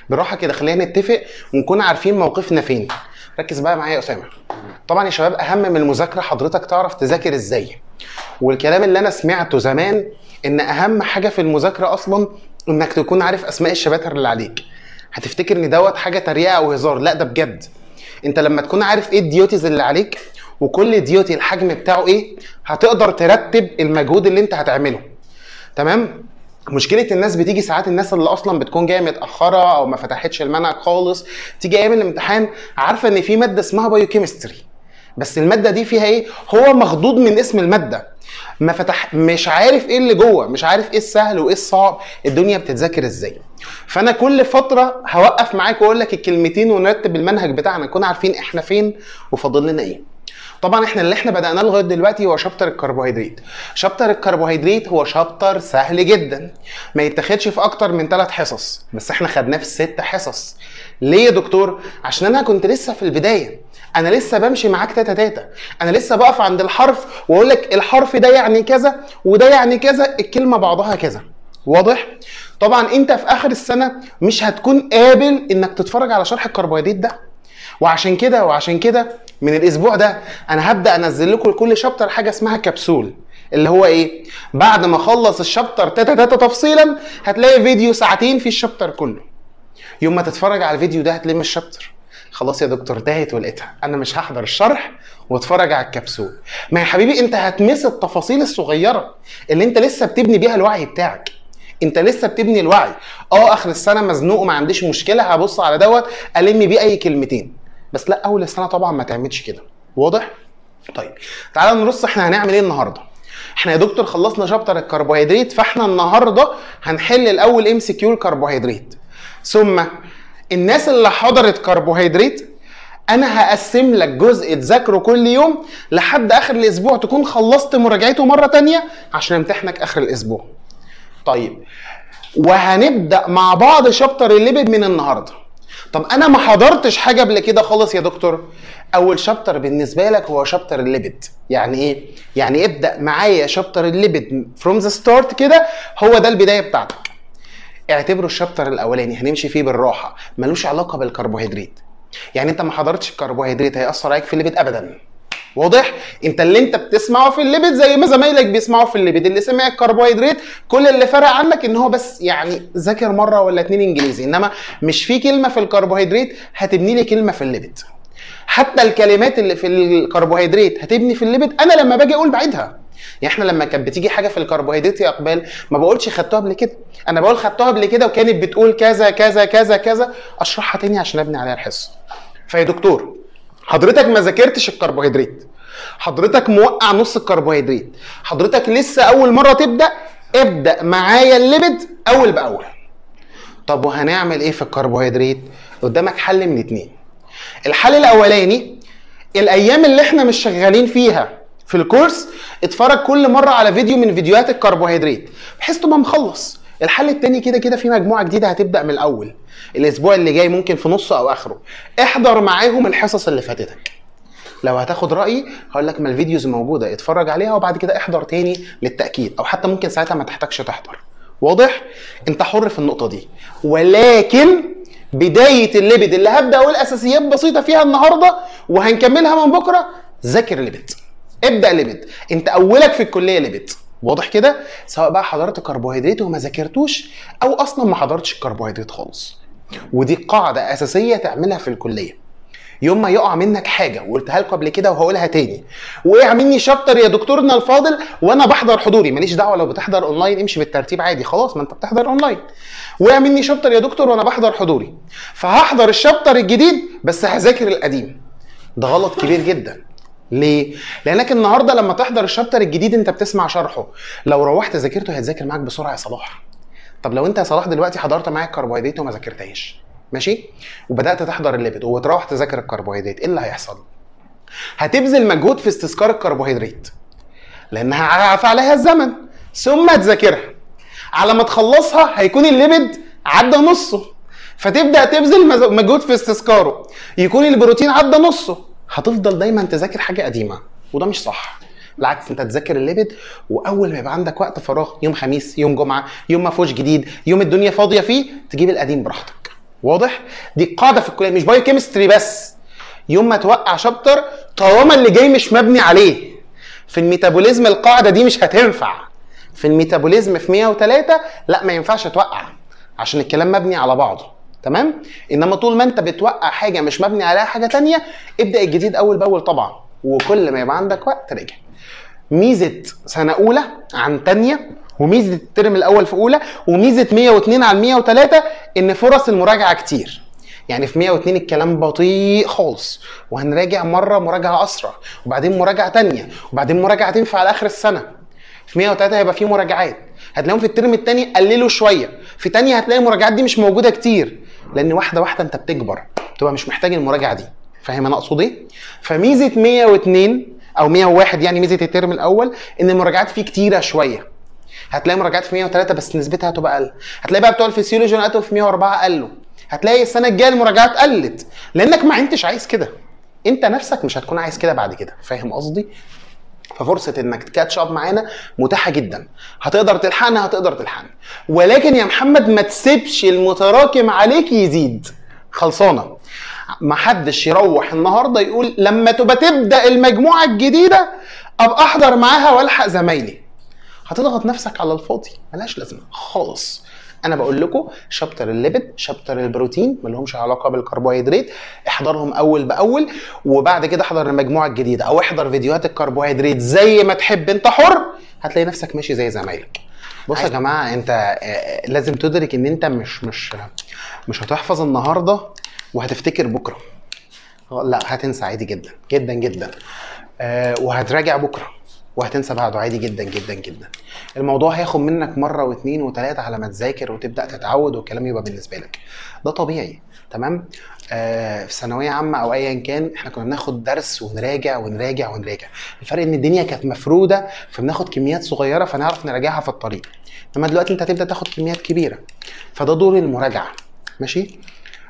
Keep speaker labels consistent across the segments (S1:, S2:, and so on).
S1: بالراحه كده خلينا نتفق ونكون عارفين موقفنا فين ركز بقى معايا يا اسامه طبعا يا شباب اهم من المذاكره حضرتك تعرف تذاكر ازاي والكلام اللي انا سمعته زمان ان اهم حاجه في المذاكره اصلا انك تكون عارف اسماء الشباتر اللي عليك هتفتكر ان دوت حاجه تريقه او هزار لا ده بجد انت لما تكون عارف ايه الديوتيز اللي عليك وكل ديوتي الحجم بتاعه ايه هتقدر ترتب المجهود اللي انت هتعمله تمام مشكله الناس بتيجي ساعات الناس اللي اصلا بتكون جايه متاخره او ما فتحتش المنهج خالص تيجي ايام الامتحان عارفه ان في ماده اسمها بايوكيمستري بس الماده دي فيها ايه هو مخضوض من اسم الماده ما فتح مش عارف ايه اللي جوه مش عارف ايه السهل وايه الصعب الدنيا بتتذاكر ازاي فانا كل فتره هوقف معاك واقول لك الكلمتين ونرتب المنهج بتاعنا نكون عارفين احنا فين وفاضل لنا ايه طبعا احنا اللي احنا بدأناه لغايه دلوقتي هو شابتر الكربوهيدرات شابتر الكربوهيدرات هو شابتر سهل جدا ما يتاخدش في اكتر من ثلاث حصص بس احنا خدناه في ست حصص ليه يا دكتور عشان انا كنت لسه في البدايه انا لسه بمشي معاك تاتا تاتا انا لسه بقف عند الحرف واقول لك الحرف ده يعني كذا وده يعني كذا الكلمه بعضها كذا واضح طبعا انت في اخر السنه مش هتكون قابل انك تتفرج على شرح الكربوهيدرات ده وعشان كده وعشان كده من الاسبوع ده انا هبدا انزل لكم لكل شابتر حاجه اسمها كبسول اللي هو ايه بعد ما اخلص الشابتر تاتا تاتا تفصيلا هتلاقي فيديو ساعتين في الشابتر كله يوم ما تتفرج على الفيديو ده هتلم الشابتر خلاص يا دكتور تاهت ولقيتها انا مش هحضر الشرح واتفرج على الكبسول ما يا حبيبي انت هتمس التفاصيل الصغيره اللي انت لسه بتبني بيها الوعي بتاعك انت لسه بتبني الوعي اه اخر السنه مزنوق وما عنديش مشكله هبص على دوت الم بيه اي كلمتين بس لا اول السنه طبعا ما تعملش كده واضح طيب تعالى نرص احنا هنعمل ايه النهارده احنا يا دكتور خلصنا شابتر الكربوهيدرات فاحنا النهارده هنحل الاول ام سي كيو الكربوهيدرات ثم الناس اللي حضرت كربوهيدرات انا هقسم لك جزء تذاكره كل يوم لحد اخر الاسبوع تكون خلصت مراجعته مره تانية عشان امتحنك اخر الاسبوع طيب وهنبدا مع بعض شابتر الليبيد من النهارده طب انا ما حضرتش حاجه قبل كده خالص يا دكتور اول شابتر بالنسبه لك هو شابتر الليبيد يعني ايه يعني ابدا معايا شابتر الليبيد فروم ذا ستارت كده هو ده البدايه بتاعتك اعتبره الشابتر الاولاني هنمشي فيه بالراحه ملوش علاقه بالكربوهيدرات يعني انت ما حضرتش الكربوهيدرات هياثر عليك في الليبيد ابدا واضح انت اللي انت بتسمعه في الليبيد زي ما زمايلك بيسمعوا في الليبيد اللي سمع الكربوهيدرات كل اللي فرق عنك ان هو بس يعني ذاكر مره ولا اتنين انجليزي انما مش في كلمه في الكربوهيدرات هتبني لي كلمه في الليبيد حتى الكلمات اللي في الكربوهيدرات هتبني في الليبيد انا لما باجي اقول بعيدها يعني احنا لما كانت بتيجي حاجه في الكربوهيدرات يا اقبال ما بقولش خدتوها قبل كده انا بقول خدتوها قبل كده وكانت بتقول كذا كذا كذا كذا اشرحها تاني عشان ابني عليها الحصه فيا دكتور حضرتك ما ذاكرتش الكربوهيدرات حضرتك موقع نص الكربوهيدرات حضرتك لسه اول مره تبدا ابدا معايا الليبيد اول باول طب وهنعمل ايه في الكربوهيدرات قدامك حل من اتنين الحل الاولاني الايام اللي احنا مش شغالين فيها في الكورس اتفرج كل مره على فيديو من فيديوهات الكربوهيدرات بحيث تبقى مخلص الحل التاني كده كده في مجموعه جديده هتبدا من الاول الاسبوع اللي جاي ممكن في نصه او اخره احضر معاهم الحصص اللي فاتتك لو هتاخد رايي هقول لك ما الفيديوز موجوده اتفرج عليها وبعد كده احضر تاني للتاكيد او حتى ممكن ساعتها ما تحتاجش تحضر واضح انت حر في النقطه دي ولكن بدايه الليبيد اللي هبدا اقول اساسيات بسيطه فيها النهارده وهنكملها من بكره ذاكر ليبيد ابدا ليبيد انت اولك في الكليه ليبيد واضح كده سواء بقى حضرت كربوهيدرات وما ذاكرتوش او اصلا ما حضرتش الكربوهيدرات خالص ودي قاعده اساسيه تعملها في الكليه يوم ما يقع منك حاجه وقلتها لكم قبل كده وهقولها تاني وقع مني شابتر يا دكتورنا الفاضل وانا بحضر حضوري ماليش دعوه لو بتحضر اونلاين امشي بالترتيب عادي خلاص ما انت بتحضر اونلاين وقع مني شابتر يا دكتور وانا بحضر حضوري فهحضر الشابتر الجديد بس هذاكر القديم ده غلط كبير جدا ليه؟ لانك النهارده لما تحضر الشابتر الجديد انت بتسمع شرحه لو روحت ذاكرته هيتذاكر معاك بسرعه يا صلاح طب لو انت يا صلاح دلوقتي حضرت معايا الكربوهيدرات وما ذاكرتهاش ماشي وبدات تحضر الليبيد وتروح تذاكر الكربوهيدرات ايه اللي هيحصل هتبذل مجهود في استذكار الكربوهيدرات لانها عفى عليها الزمن ثم تذاكرها على ما تخلصها هيكون الليبيد عدى نصه فتبدا تبذل مجهود في استذكاره يكون البروتين عدى نصه هتفضل دايما تذاكر حاجه قديمه وده مش صح بالعكس انت تذاكر الليبيد واول ما يبقى عندك وقت فراغ يوم خميس يوم جمعه يوم ما فيهوش جديد يوم الدنيا فاضيه فيه تجيب القديم براحتك واضح دي قاعده في الكليه مش بايو كيمستري بس يوم ما توقع شابتر طالما اللي جاي مش مبني عليه في الميتابوليزم القاعده دي مش هتنفع في الميتابوليزم في 103 لا ما ينفعش توقع عشان الكلام مبني على بعضه تمام انما طول ما انت بتوقع حاجه مش مبني عليها حاجه تانية ابدا الجديد اول باول طبعا وكل ما يبقى عندك وقت راجع ميزه سنه اولى عن تانية وميزه الترم الاول في اولى وميزه 102 عن 103 ان فرص المراجعه كتير يعني في 102 الكلام بطيء خالص وهنراجع مره مراجعه اسرع وبعدين مراجعه تانية وبعدين مراجعه تنفع على اخر السنه في 103 هيبقى في مراجعات هتلاقيهم في الترم الثاني قللوا شويه في تانية هتلاقي المراجعات دي مش موجوده كتير لان واحده واحده انت بتكبر تبقى مش محتاج المراجعه دي فاهم انا اقصد ايه فميزه 102 او 101 يعني ميزه الترم الاول ان المراجعات فيه كتيره شويه هتلاقي مراجعات في 103 بس نسبتها هتبقى اقل هتلاقي بقى بتوع الفسيولوجي ونقطوا في 104 قلوا هتلاقي السنه الجايه المراجعات قلت لانك ما انتش عايز كده انت نفسك مش هتكون عايز كده بعد كده فاهم قصدي ففرصه انك تكاتش اب معانا متاحه جدا هتقدر تلحقنا هتقدر تلحقنا ولكن يا محمد ما تسيبش المتراكم عليك يزيد خلصانه ما حدش يروح النهارده يقول لما تبقى تبدا المجموعه الجديده ابقى احضر معاها والحق زمايلي هتضغط نفسك على الفاضي ملهاش لازمه خالص انا بقول لكم شابتر الليبيد شابتر البروتين ما لهمش علاقه بالكربوهيدرات احضرهم اول باول وبعد كده احضر المجموعه الجديده او احضر فيديوهات الكربوهيدرات زي ما تحب انت حر هتلاقي نفسك ماشي زي زمايلك بص يا جماعه انت آه، لازم تدرك ان انت مش مش مش هتحفظ النهارده وهتفتكر بكره لا هتنسى عادي جدا جدا جدا آه، وهتراجع بكره وهتنسى بعده عادي جدا جدا جدا الموضوع هياخد منك مره واثنين وثلاثه على ما تذاكر وتبدا تتعود والكلام يبقى بالنسبه لك ده طبيعي تمام آه في ثانويه عامه او ايا كان احنا كنا بناخد درس ونراجع ونراجع ونراجع الفرق ان الدنيا كانت مفروده فبناخد كميات صغيره فنعرف نراجعها في الطريق انما دلوقتي انت هتبدا تاخد كميات كبيره فده دور المراجعه ماشي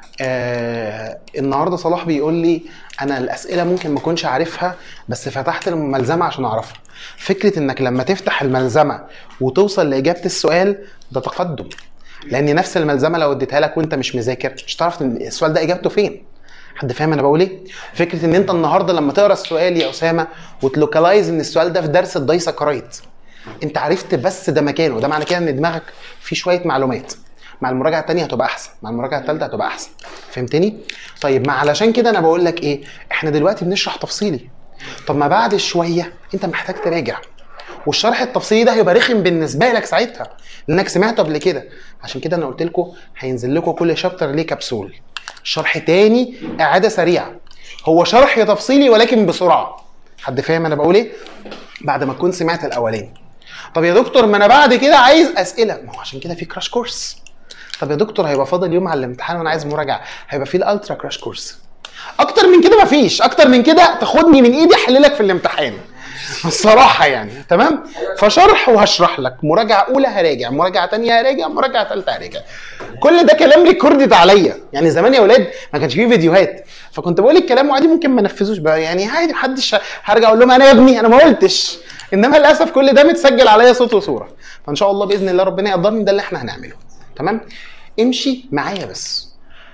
S1: آه النهارده صلاح بيقول لي انا الاسئله ممكن ما اكونش عارفها بس فتحت الملزمه عشان اعرفها فكره انك لما تفتح الملزمه وتوصل لاجابه السؤال ده تقدم لان نفس الملزمه لو اديتها لك وانت مش مذاكر مش هتعرف ان السؤال ده اجابته فين حد فاهم انا بقول ايه فكره ان انت النهارده لما تقرا السؤال يا اسامه وتلوكلايز ان السؤال ده في درس الدايسكرايت انت عرفت بس ده مكانه ده معنى كده ان دماغك فيه شويه معلومات مع المراجعه الثانيه هتبقى احسن مع المراجعه الثالثه هتبقى احسن فهمتني طيب ما علشان كده انا بقول لك ايه احنا دلوقتي بنشرح تفصيلي طب ما بعد شويه انت محتاج تراجع والشرح التفصيلي ده هيبقى رخم بالنسبه لك ساعتها لانك سمعته قبل كده عشان كده انا قلت لكم هينزل لكم كل شابتر ليه كبسول شرح تاني اعاده سريعه هو شرح تفصيلي ولكن بسرعه حد فاهم انا بقول ايه بعد ما تكون سمعت الاولاني طب يا دكتور ما انا بعد كده عايز اسئله ما هو عشان كده في كراش كورس طب يا دكتور هيبقى فاضل يوم على الامتحان وانا عايز مراجعه هيبقى في الالترا كراش كورس اكتر من كده مفيش اكتر من كده تاخدني من ايدي احللك في الامتحان الصراحه يعني تمام فشرح وهشرح لك مراجعه اولى هراجع مراجعه ثانيه هراجع مراجعه ثالثه هراجع كل ده كلام ريكوردد عليا يعني زمان يا اولاد ما كانش فيه فيديوهات فكنت بقول الكلام وعادي ممكن ما انفذوش بقى يعني عادي محدش هرجع اقول لهم انا يا ابني انا ما قلتش انما للاسف كل ده متسجل عليا صوت وصوره فان شاء الله باذن الله ربنا يقدرني ده اللي احنا هنعمله تمام امشي معايا بس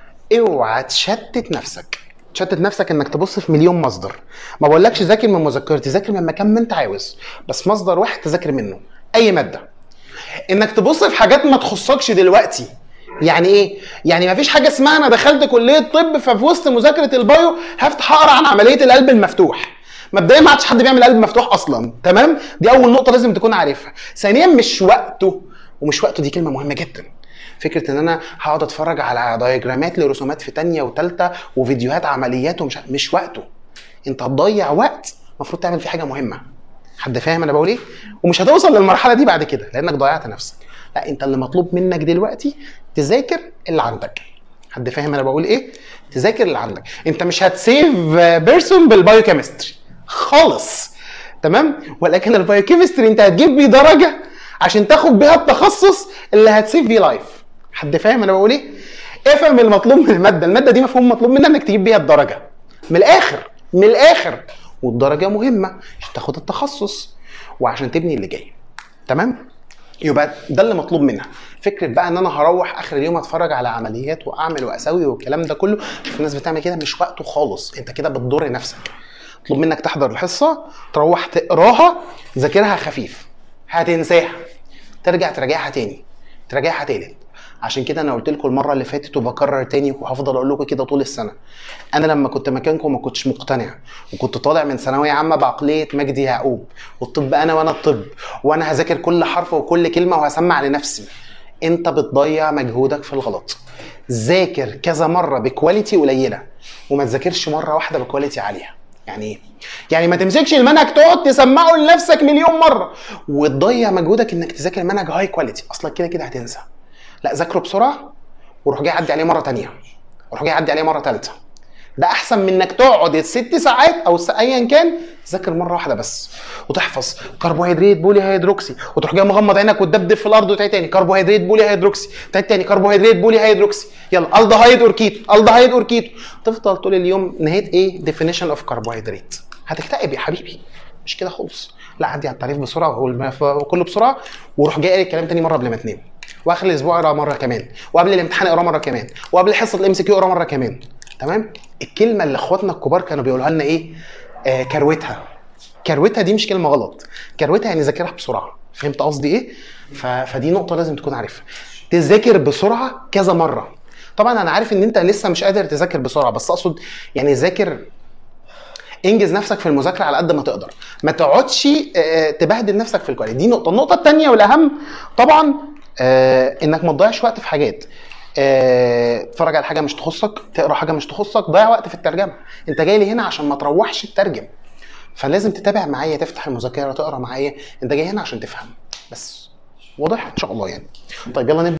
S1: اوعى تشتت نفسك تشتت نفسك انك تبص في مليون مصدر ما بقولكش ذاكر من مذكرتي ذاكر من مكان ما انت عاوز بس مصدر واحد تذاكر منه اي ماده انك تبص في حاجات ما تخصكش دلوقتي يعني ايه يعني ما فيش حاجه اسمها انا دخلت كليه طب ففي وسط مذاكره البايو هفتح اقرا عن عمليه القلب المفتوح مبدئيا ما عادش حد بيعمل قلب مفتوح اصلا تمام دي اول نقطه لازم تكون عارفها ثانيا مش وقته ومش وقته دي كلمه مهمه جدا فكره ان انا هقعد اتفرج على دايجرامات لرسومات في تانية وتالتة وفيديوهات عمليات ومش مش وقته انت هتضيع وقت المفروض تعمل فيه حاجه مهمه حد فاهم انا بقول ايه ومش هتوصل للمرحله دي بعد كده لانك ضيعت نفسك لا انت اللي مطلوب منك دلوقتي تذاكر اللي عندك حد فاهم انا بقول ايه تذاكر اللي عندك انت مش هتسيف بيرسون بالبايوكيمستري خالص تمام ولكن البايوكيمستري انت هتجيب بيه درجه عشان تاخد بيها التخصص اللي هتسيف بيه لايف حد فاهم انا بقول ايه افهم المطلوب من الماده الماده دي مفهوم مطلوب منها انك تجيب بيها الدرجه من الاخر من الاخر والدرجه مهمه عشان تاخد التخصص وعشان تبني اللي جاي تمام يبقى ده اللي مطلوب منها فكره بقى ان انا هروح اخر اليوم اتفرج على عمليات واعمل واسوي والكلام ده كله في ناس بتعمل كده مش وقته خالص انت كده بتضر نفسك اطلب منك تحضر الحصه تروح تقراها ذاكرها خفيف هتنساها ترجع تراجعها تاني تراجعها تالت عشان كده انا قلت لكم المره اللي فاتت وبكرر تاني وهفضل اقول لكم كده طول السنه انا لما كنت مكانكم ما كنتش مقتنع وكنت طالع من ثانويه عامه بعقليه مجدي يعقوب والطب انا وانا الطب وانا هذاكر كل حرف وكل كلمه وهسمع لنفسي انت بتضيع مجهودك في الغلط ذاكر كذا مره بكواليتي قليله وما تذاكرش مره واحده بكواليتي عاليه يعني ايه يعني ما تمسكش المنهج تقعد تسمعه لنفسك مليون مره وتضيع مجهودك انك تذاكر منهج هاي كواليتي اصلا كده كده هتنسى لا ذاكره بسرعه وروح جاي عدي عليه مره تانية وروح جاي عدي عليه مره ثالثه ده احسن من انك تقعد الست ساعات او س- ايا كان تذاكر مره واحده بس وتحفظ كربوهيدرات بولي هيدروكسي وتروح جاي مغمض عينك وتدبدب في الارض وتعيد تاني كربوهيدرات بولي هيدروكسي تعيد تاني كربوهيدرات بولي هيدروكسي يلا الدهايد اور كيتو الدهايد اور كيتو تفضل طول اليوم نهايه ايه ديفينيشن اوف كربوهيدرات هتكتئب يا حبيبي مش كده خالص لا عدي على التعريف بسرعه وقول كله بسرعه وروح جاي قاري الكلام تاني مره قبل ما تنام واخر الاسبوع اقرا مره كمان وقبل الامتحان اقرا مره كمان وقبل حصه الام سي كيو اقرا مره كمان تمام الكلمه اللي اخواتنا الكبار كانوا بيقولوها لنا ايه آه كروتها كروتها دي مش كلمه غلط كروتها يعني ذاكرها بسرعه فهمت قصدي ايه ف... فدي نقطه لازم تكون عارفها تذاكر بسرعه كذا مره طبعا انا عارف ان انت لسه مش قادر تذاكر بسرعه بس اقصد يعني ذاكر انجز نفسك في المذاكره على قد ما تقدر ما تقعدش آه، تبهدل نفسك في الكواليتي دي نقطه النقطه الثانيه والاهم طبعا آه، انك ما تضيعش وقت في حاجات آه، تتفرج على حاجه مش تخصك تقرا حاجه مش تخصك ضيع وقت في الترجمه انت جاي لي هنا عشان ما تروحش تترجم فلازم تتابع معايا تفتح المذاكره تقرا معايا انت جاي هنا عشان تفهم بس واضح ان شاء الله يعني طيب يلا نبدا